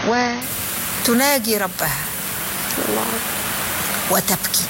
وتناجي ربها الله وتبكي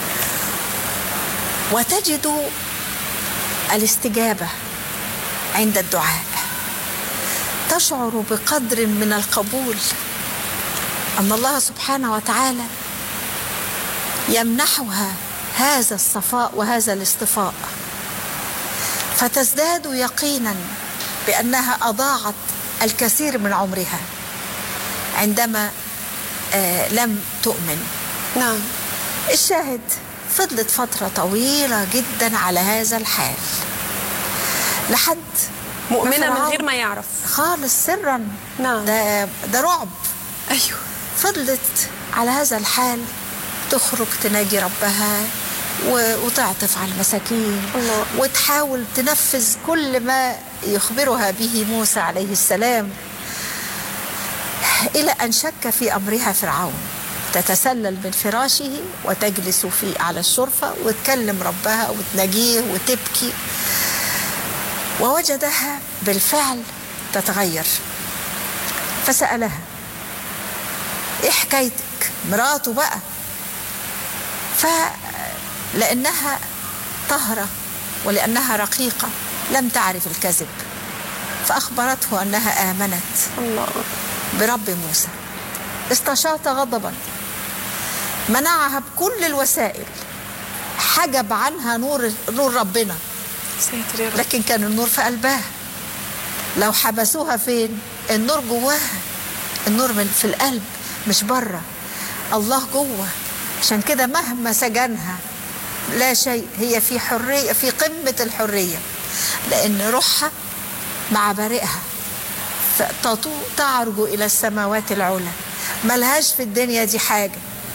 وتجد الاستجابة عند الدعاء تشعر بقدر من القبول أن الله سبحانه وتعالى يمنحها هذا الصفاء وهذا الاصطفاء فتزداد يقينا بأنها أضاعت الكثير من عمرها عندما آه لم تؤمن نعم الشاهد فضلت فترة طويلة جدا على هذا الحال لحد ما مؤمنة من فرعون غير ما يعرف خالص سرا نعم. ده ده رعب أيوه فضلت على هذا الحال تخرج تناجي ربها و- وتعطف على المساكين الله. وتحاول تنفذ كل ما يخبرها به موسى عليه السلام إلى أن شك في أمرها فرعون تتسلل من فراشه وتجلس في على الشرفة وتكلم ربها وتناجيه وتبكي ووجدها بالفعل تتغير فسألها ايه حكايتك مراته بقى فلأنها طهرة ولأنها رقيقة لم تعرف الكذب فأخبرته أنها آمنت الله برب موسى استشاط غضبا منعها بكل الوسائل حجب عنها نور نور ربنا ساتر يا رب لكن كان النور في قلبها لو حبسوها فين النور جواها النور من في القلب مش بره الله جوه عشان كده مهما سجنها لا شيء هي في حرية في قمة الحرية لأن روحها مع بارئها فتطو تعرج إلى السماوات العلى ملهاش في الدنيا دي حاجة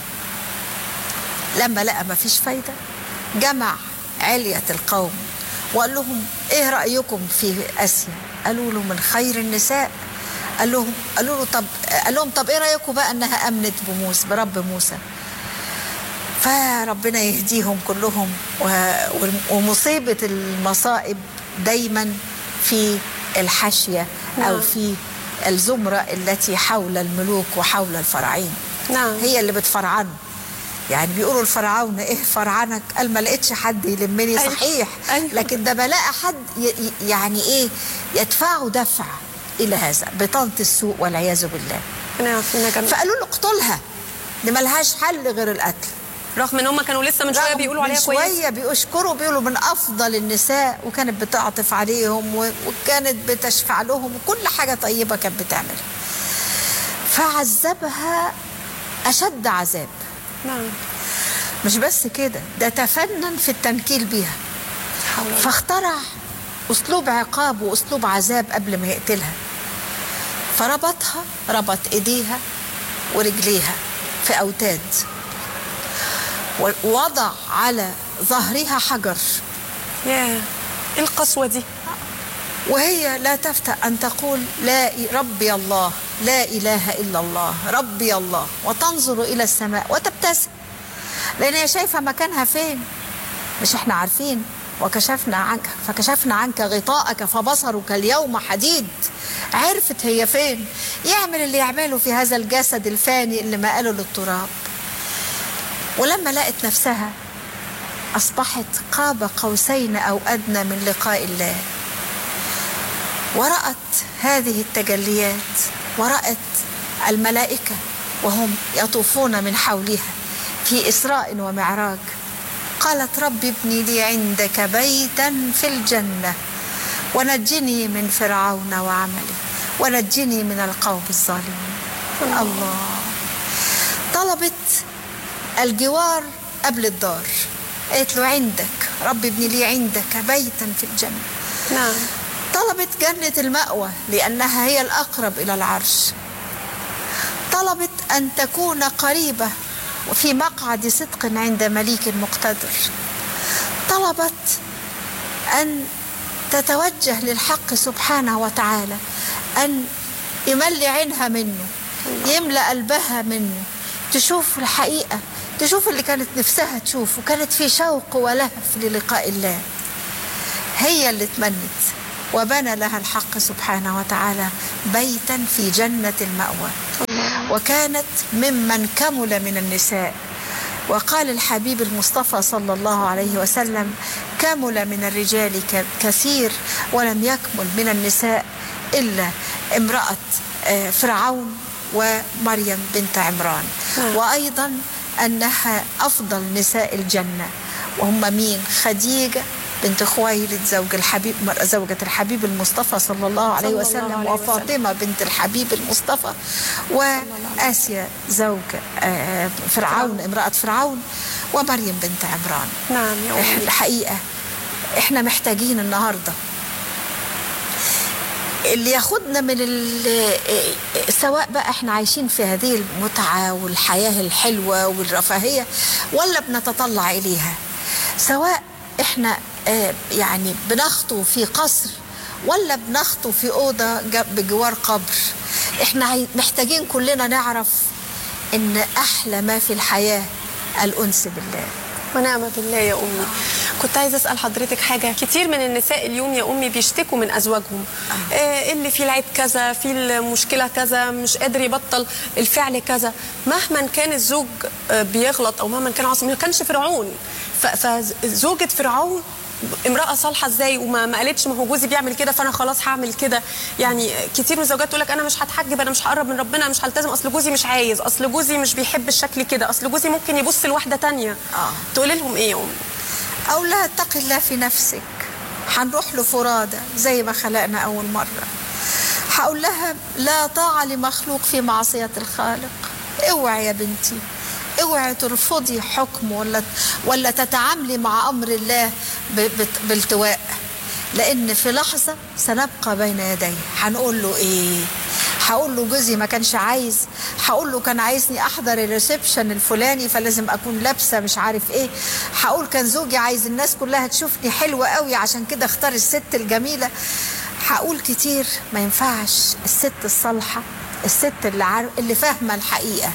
لما لقى مفيش فايدة جمع علية القوم وقال لهم ايه رأيكم في آسيا قالوا له من خير النساء قال لهم قالوا له طب قال لهم طب ايه رأيكم بقى انها امنت بموسى برب موسى فربنا يهديهم كلهم و- ومصيبة المصائب دايما في الحاشية أو نعم. في الزمرة التي حول الملوك وحول الفراعين نعم هي اللي بتفرعنه يعني بيقولوا الفرعون ايه فرعنك قال ما لقيتش حد يلمني أيوة. صحيح أيوة. لكن ده بلاقي حد ي- ي- يعني ايه يدفعه دفع الى هذا بطانه السوء والعياذ بالله ربنا يعافينا جميعا فقالوا له اقتلها دي ملهاش حل غير القتل رغم ان هم كانوا لسه من شويه رغم بيقولوا من عليها كويس شويه بيشكروا بيقولوا من افضل النساء وكانت بتعطف عليهم و- وكانت بتشفع لهم وكل حاجه طيبه كانت بتعملها فعذبها اشد عذاب نعم مش بس كده ده تفنن في التنكيل بيها حول الله. فاخترع اسلوب عقاب واسلوب عذاب قبل ما يقتلها فربطها ربط ايديها ورجليها في اوتاد ووضع على ظهرها حجر ياه ايه القسوه دي وهي لا تفتأ أن تقول لا إ- ربي الله لا إله إلا الله ربي الله وتنظر إلى السماء وتبتسم لأن هي شايفة مكانها فين مش احنا عارفين وكشفنا عنك فكشفنا عنك غطاءك فبصرك اليوم حديد عرفت هي فين يعمل اللي يعمله في هذا الجسد الفاني اللي ما قاله للتراب ولما لقت نفسها أصبحت قاب قوسين أو أدنى من لقاء الله ورأت هذه التجليات ورأت الملائكة وهم يطوفون من حولها في إسراء ومعراج قالت رب ابني لي عندك بيتا في الجنة ونجني من فرعون وعمله ونجني من القوم الظالمين الله طلبت الجوار قبل الدار قالت له عندك رب ابني لي عندك بيتا في الجنة نعم طلبت جنة المأوى لأنها هي الأقرب إلى العرش طلبت أن تكون قريبة وفي مقعد صدق عند مليك مقتدر طلبت أن تتوجه للحق سبحانه وتعالى أن يملي عينها منه يملأ قلبها منه تشوف الحقيقة تشوف اللي كانت نفسها تشوفه كانت في شوق ولهف للقاء الله هي اللي تمنت وبنى لها الحق سبحانه وتعالى بيتا في جنة المأوى وكانت ممن كمل من النساء وقال الحبيب المصطفى صلى الله عليه وسلم كمل من الرجال ك- كثير ولم يكمل من النساء إلا امرأة آه، فرعون ومريم بنت عمران نعم. وأيضا أنها أفضل نساء الجنة وهم مين خديجة بنت خويلد زوج الحبيب زوجة الحبيب المصطفى صلى الله عليه صلى الله وسلم عليه وسلم. وفاطمة بنت الحبيب المصطفى وآسيا زوج آه، فرعون امرأة فرعون ومريم بنت عمران نعم يا أمي الحقيقة احنا محتاجين النهاردة اللي ياخدنا من ال- سواء بقى احنا عايشين في هذه المتعة والحياة الحلوة والرفاهية ولا بنتطلع إليها سواء احنا آه، يعني بنخطو في قصر ولا بنخطو في أوضة ج- بجوار قبر احنا عاي- محتاجين كلنا نعرف ان أحلى ما في الحياة الأنس بالله ونعم بالله يا أمي كنت عايزة أسأل حضرتك حاجة كتير من النساء اليوم يا أمي بيشتكوا من أزواجهم آه اللي في العيب كذا في المشكلة كذا مش قادر يبطل الفعل كذا مهما كان الزوج آه بيغلط أو مهما كان عاصم ما كانش فرعون ف- فزوجة فرعون امرأة صالحة ازاي وما ما قالتش ما هو جوزي بيعمل كده فانا خلاص هعمل كده يعني كتير من الزوجات تقول لك انا مش هتحجب انا مش هقرب من ربنا مش هلتزم اصل جوزي مش عايز اصل جوزي مش بيحب الشكل كده اصل جوزي ممكن يبص لواحده تانية آه. تقولي لهم ايه يا امي أو لا اتق الله في نفسك هنروح له فرادى زي ما خلقنا أول مرة هقول لها لا طاعة لمخلوق في معصية الخالق اوعي يا بنتي اوعي ترفضي حكم ولا ولا تتعاملي مع أمر الله ب- بت- بالتواء لأن في لحظة سنبقى بين يديه هنقول له إيه هقول له جوزي ما كانش عايز هقول له كان عايزني احضر الريسبشن الفلاني فلازم اكون لابسه مش عارف ايه هقول كان زوجي عايز الناس كلها تشوفني حلوه قوي عشان كده اختار الست الجميله هقول كتير ما ينفعش الست الصالحه الست اللي عارف اللي فاهمه الحقيقه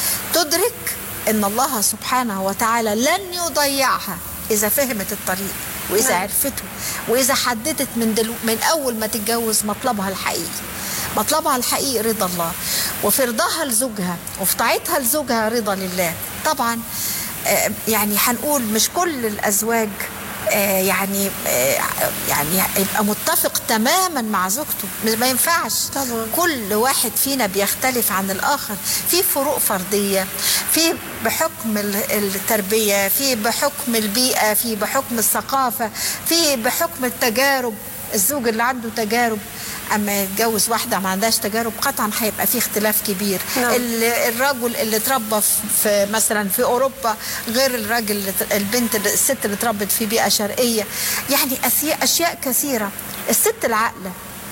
تدرك ان الله سبحانه وتعالى لن يضيعها اذا فهمت الطريق واذا نعم. عرفته واذا حددت من دلو من اول ما تتجوز مطلبها الحقيقي مطلبها الحقيقي رضا الله وفي رضاها لزوجها وفي طاعتها لزوجها رضا لله طبعا آه، يعني هنقول مش كل الازواج آه، يعني آه، يعني يبقى متفق تماما مع زوجته ما ينفعش طبعا. كل واحد فينا بيختلف عن الآخر في فروق فردية في بحكم ال- التربية في بحكم البيئة في بحكم الثقافة في بحكم التجارب الزوج اللي عنده تجارب اما يتجوز واحده ما عندهاش تجارب قطعا هيبقى في اختلاف كبير نعم. ال- الرجل اللي اتربى في- في مثلا في اوروبا غير الراجل اللي ت- البنت اللي- الست اللي اتربت في بيئه شرقيه يعني أشياء- اشياء كثيره الست العاقله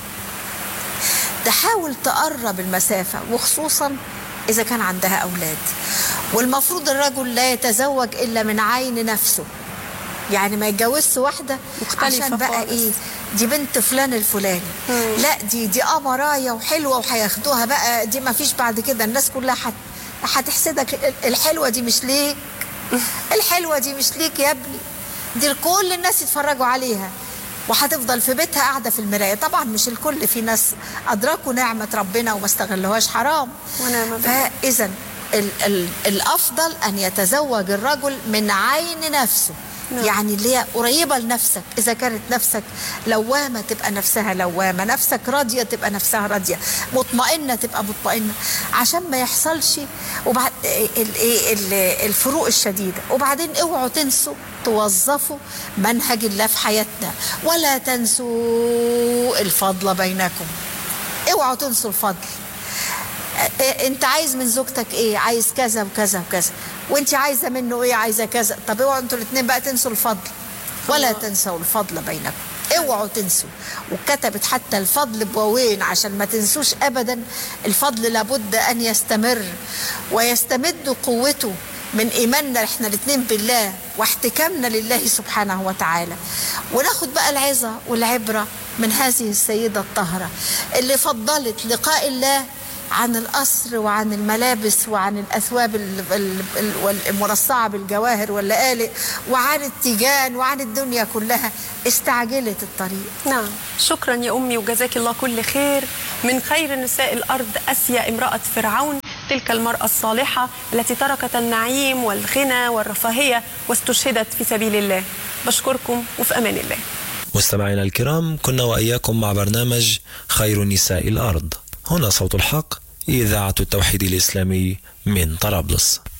تحاول تقرب المسافة وخصوصا إذا كان عندها أولاد والمفروض الرجل لا يتزوج إلا من عين نفسه يعني ما يتجوزش واحدة مختلفة عشان بقى خالص. إيه دي بنت فلان الفلاني لا دي دي قمراية وحلوة وهياخدوها بقى دي ما فيش بعد كده الناس كلها هت هتحسدك الحلوة دي مش ليك الحلوة دي مش ليك يا ابني دي كل الناس يتفرجوا عليها وهتفضل في بيتها قاعدة في المراية طبعا مش الكل في ناس أدركوا نعمة ربنا وما استغلوهاش حرام ونعم بالله. فإذا ال ال الأفضل أن يتزوج الرجل من عين نفسه نعم. يعني اللي هي قريبة لنفسك إذا كانت نفسك لوامة تبقى نفسها لوامة نفسك راضية تبقى نفسها راضية مطمئنة تبقى مطمئنة عشان ما يحصلش وبعد ال- ال- ال- الفروق الشديدة وبعدين اوعوا تنسوا توظفوا منهج الله في حياتنا ولا تنسوا الفضل بينكم اوعوا تنسوا الفضل إيه، انت عايز من زوجتك ايه عايز كذا وكذا وكذا وانت عايزه منه ايه عايزه كذا طب اوعوا انتوا الاثنين بقى تنسوا الفضل ولا الله. تنسوا الفضل بينكم اوعوا تنسوا وكتبت حتى الفضل بواوين عشان ما تنسوش ابدا الفضل لابد ان يستمر ويستمد قوته من ايماننا احنا الاثنين بالله واحتكامنا لله سبحانه وتعالى وناخد بقى العظه والعبره من هذه السيده الطاهره اللي فضلت لقاء الله عن القصر وعن الملابس وعن الأثواب ال- ال- ال- المرصعة بالجواهر واللآلئ وعن التيجان وعن الدنيا كلها استعجلت الطريق نعم شكرا يا أمي وجزاك الله كل خير من خير نساء الأرض أسيا امرأة فرعون تلك المرأة الصالحة التي تركت النعيم والغنى والرفاهية واستشهدت في سبيل الله بشكركم وفي أمان الله مستمعينا الكرام كنا وإياكم مع برنامج خير نساء الأرض هنا صوت الحق إذاعة التوحيد الإسلامي من طرابلس